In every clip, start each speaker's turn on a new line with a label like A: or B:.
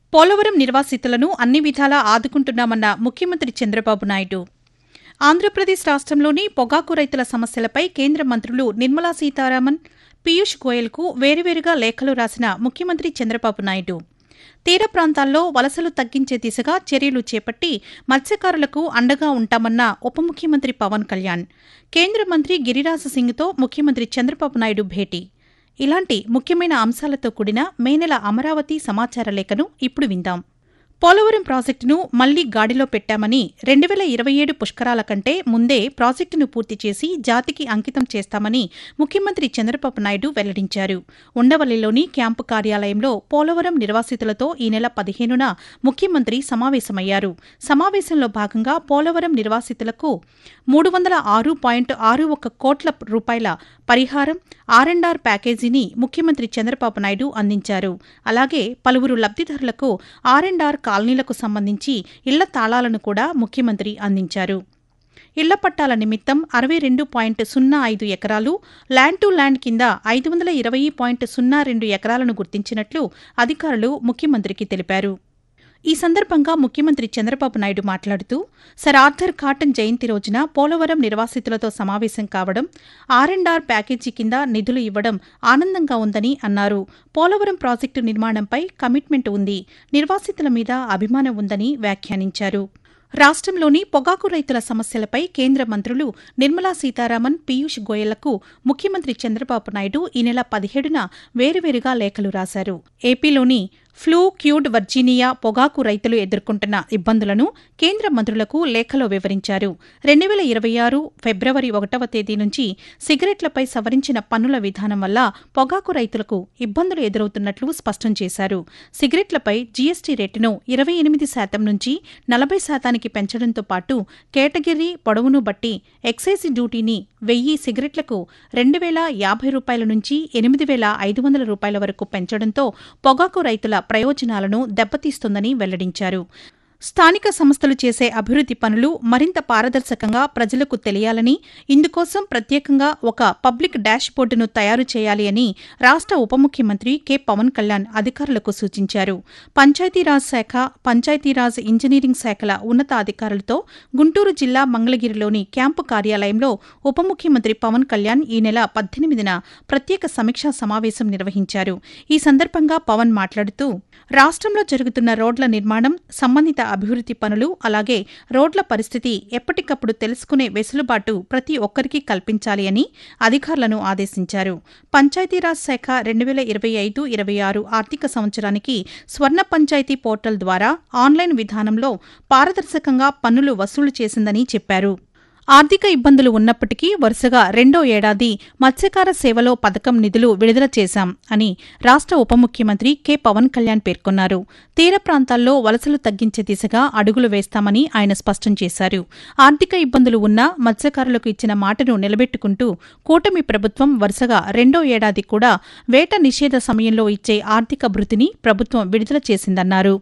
A: పోలవరం నిర్వాసితులను అన్ని విధాలా ఆదుకుంటున్నామన్న ముఖ్యమంత్రి చంద్రబాబు నాయుడు ఆంధ్రప్రదేశ్ రాష్ట్రంలోని పొగాకు రైతుల సమస్యలపై కేంద్ర మంత్రులు నిర్మలా సీతారామన్ పీయూష్ గోయల్కు వేరువేరుగా లేఖలు రాసిన ముఖ్యమంత్రి చంద్రబాబు నాయుడు తీర ప్రాంతాల్లో వలసలు తగ్గించే దిశగా చర్యలు చేపట్టి మత్స్యకారులకు అండగా ఉంటామన్న ఉప ముఖ్యమంత్రి పవన్ కళ్యాణ్ కేంద్ర మంత్రి గిరిరాజ సింగ్తో ముఖ్యమంత్రి చంద్రబాబు నాయుడు భేటీ ఇలాంటి ముఖ్యమైన అంశాలతో కూడిన మే నెల అమరావతి సమాచార లేఖను ఇప్పుడు విందాం పోలవరం ప్రాజెక్టును మళ్లీ గాడిలో పెట్టామని రెండు వేల ఇరవై ఏడు పుష్కరాల కంటే ముందే ప్రాజెక్టును పూర్తి చేసి జాతికి అంకితం చేస్తామని ముఖ్యమంత్రి చంద్రబాబు నాయుడు వెల్లడించారు ఉండవల్లిలోని క్యాంపు కార్యాలయంలో పోలవరం నిర్వాసితులతో ఈ నెల పదిహేనున ముఖ్యమంత్రి సమావేశమయ్యారు సమావేశంలో భాగంగా పోలవరం నిర్వాసితులకు మూడు వందల ఆరు పాయింట్ ఆరు ఒక కోట్ల రూపాయల పరిహారం ఆర్ అండ్ ఆర్ ప్యాకేజీని ముఖ్యమంత్రి చంద్రబాబు నాయుడు అందించారు అలాగే పలువురు లబ్దిదారులకు ఆర్ అండ్ ఆర్ కాలనీలకు సంబంధించి ఇళ్ల తాళాలను కూడా ముఖ్యమంత్రి అందించారు ఇళ్ల పట్టాల నిమిత్తం అరవై రెండు పాయింట్ సున్నా ఐదు ఎకరాలు ల్యాండ్ టు ల్యాండ్ కింద ఐదు వందల ఇరవై పాయింట్ సున్నా రెండు ఎకరాలను గుర్తించినట్లు అధికారులు ముఖ్యమంత్రికి తెలిపారు ఈ సందర్భంగా ముఖ్యమంత్రి చంద్రబాబు నాయుడు మాట్లాడుతూ సర్ ఆర్థర్ కాటన్ జయంతి రోజున పోలవరం నిర్వాసితులతో సమావేశం కావడం ఆర్ అండ్ ఆర్ ప్యాకేజీ కింద నిధులు ఇవ్వడం ఆనందంగా ఉందని అన్నారు పోలవరం ప్రాజెక్టు నిర్మాణంపై కమిట్మెంట్ ఉంది నిర్వాసితుల మీద అభిమానం ఉందని వ్యాఖ్యానించారు రాష్ట్రంలోని పొగాకు రైతుల సమస్యలపై కేంద్ర మంత్రులు నిర్మలా సీతారామన్ పీయూష్ గోయల్లకు ముఖ్యమంత్రి చంద్రబాబు నాయుడు ఈ నెల పదిహేడున వేరువేరుగా లేఖలు రాశారు ఏపీలోని ఫ్లూ క్యూడ్ వర్జీనియా పొగాకు రైతులు ఎదుర్కొంటున్న ఇబ్బందులను కేంద్ర మంత్రులకు లేఖలో వివరించారు రెండు వేల ఇరవై ఆరు ఫిబ్రవరి ఒకటవ తేదీ నుంచి సిగరెట్లపై సవరించిన పన్నుల విధానం వల్ల పొగాకు రైతులకు ఇబ్బందులు ఎదురవుతున్నట్లు స్పష్టం చేశారు సిగరెట్లపై జీఎస్టీ రేటును ఇరవై ఎనిమిది శాతం నుంచి నలభై శాతానికి పెంచడంతో పాటు కేటగిరీ పొడవును బట్టి ఎక్సైజ్ డ్యూటీని వెయ్యి సిగరెట్లకు రెండు వేల యాభై రూపాయల నుంచి ఎనిమిది వేల ఐదు వందల రూపాయల వరకు పెంచడంతో పొగాకు రైతుల ప్రయోజనాలను దెబ్బతీస్తుందని వెల్లడించారు స్థానిక సంస్థలు చేసే అభివృద్ది పనులు మరింత పారదర్శకంగా ప్రజలకు తెలియాలని ఇందుకోసం ప్రత్యేకంగా ఒక పబ్లిక్ డాష్ బోర్డును తయారు చేయాలి అని రాష్ట ఉప ముఖ్యమంత్రి కె పవన్ కళ్యాణ్ అధికారులకు సూచించారు పంచాయతీరాజ్ శాఖ పంచాయతీరాజ్ ఇంజనీరింగ్ శాఖల ఉన్నతాధికారులతో గుంటూరు జిల్లా మంగళగిరిలోని క్యాంపు కార్యాలయంలో ఉప ముఖ్యమంత్రి పవన్ కళ్యాణ్ ఈ నెల పద్దెనిమిదిన ప్రత్యేక సమీక్షా సమావేశం నిర్వహించారు ఈ సందర్భంగా పవన్ మాట్లాడుతూ రాష్ట్రంలో జరుగుతున్న రోడ్ల నిర్మాణం సంబంధిత అభివృద్ది పనులు అలాగే రోడ్ల పరిస్థితి ఎప్పటికప్పుడు తెలుసుకునే వెసులుబాటు ప్రతి ఒక్కరికి కల్పించాలి అని అధికారులను ఆదేశించారు పంచాయతీరాజ్ శాఖ రెండు వేల ఇరవై ఐదు ఇరవై ఆరు ఆర్థిక సంవత్సరానికి స్వర్ణ పంచాయతీ పోర్టల్ ద్వారా ఆన్లైన్ విధానంలో పారదర్శకంగా పన్నులు వసూలు చేసిందని చెప్పారు ఆర్థిక ఇబ్బందులు ఉన్నప్పటికీ వరుసగా రెండో ఏడాది మత్స్యకార సేవలో పథకం నిధులు విడుదల చేశాం అని రాష్ట ఉప ముఖ్యమంత్రి కె పవన్ కళ్యాణ్ పేర్కొన్నారు తీర ప్రాంతాల్లో వలసలు తగ్గించే దిశగా అడుగులు వేస్తామని ఆయన స్పష్టం చేశారు ఆర్థిక ఇబ్బందులు ఉన్నా మత్స్యకారులకు ఇచ్చిన మాటను నిలబెట్టుకుంటూ కూటమి ప్రభుత్వం వరుసగా రెండో ఏడాది కూడా వేట నిషేధ సమయంలో ఇచ్చే ఆర్థిక భృతిని ప్రభుత్వం విడుదల చేసిందన్నారు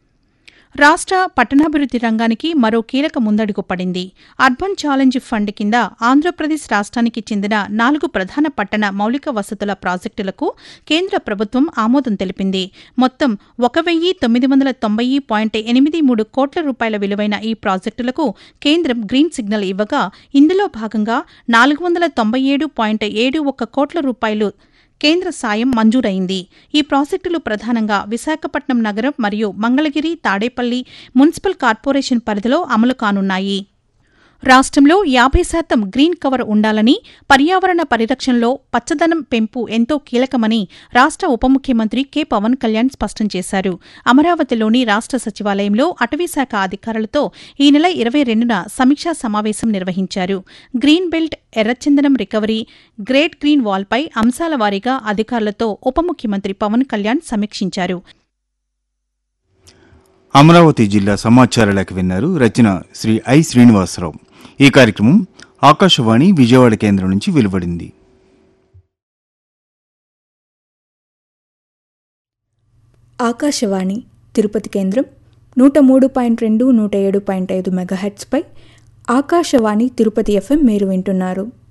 A: రాష్ట్ర పట్టణాభివృద్ది రంగానికి మరో కీలక ముందడుగు పడింది అర్బన్ ఛాలెంజ్ ఫండ్ కింద ఆంధ్రప్రదేశ్ రాష్ట్రానికి చెందిన నాలుగు ప్రధాన పట్టణ మౌలిక వసతుల ప్రాజెక్టులకు కేంద్ర ప్రభుత్వం ఆమోదం తెలిపింది మొత్తం ఒక వెయ్యి తొమ్మిది వందల తొంభై పాయింట్ ఎనిమిది మూడు కోట్ల రూపాయల విలువైన ఈ ప్రాజెక్టులకు కేంద్రం గ్రీన్ సిగ్నల్ ఇవ్వగా ఇందులో భాగంగా నాలుగు వందల తొంభై ఏడు పాయింట్ ఏడు ఒక్క కోట్ల రూపాయలు కేంద్ర సాయం మంజూరైంది ఈ ప్రాజెక్టులు ప్రధానంగా విశాఖపట్నం నగరం మరియు మంగళగిరి తాడేపల్లి మున్సిపల్ కార్పొరేషన్ పరిధిలో అమలు కానున్నాయి రాష్ట్రంలో యాభై శాతం గ్రీన్ కవర్ ఉండాలని పర్యావరణ పరిరక్షణలో పచ్చదనం పెంపు ఎంతో కీలకమని రాష్ట ఉప ముఖ్యమంత్రి కె పవన్ కళ్యాణ్ స్పష్టం చేశారు అమరావతిలోని రాష్ట సచివాలయంలో అటవీశాఖ అధికారులతో ఈ నెల ఇరవై రెండున సమీక్షా సమావేశం నిర్వహించారు గ్రీన్ బెల్ట్ ఎర్రచందనం రికవరీ గ్రేట్ గ్రీన్ వాల్పై అంశాల వారీగా అధికారులతో ఉప ముఖ్యమంత్రి పవన్ కళ్యాణ్ సమీక్షించారు
B: అమరావతి జిల్లా సమాచార లేఖ విన్నారు రచన శ్రీ ఐ శ్రీనివాసరావు ఈ కార్యక్రమం ఆకాశవాణి విజయవాడ కేంద్రం నుంచి వెలువడింది
C: ఆకాశవాణి తిరుపతి కేంద్రం నూట మూడు పాయింట్ రెండు నూట ఏడు పాయింట్ ఐదు మెగాహెట్స్పై ఆకాశవాణి తిరుపతి ఎఫ్ఎం మీరు వింటున్నారు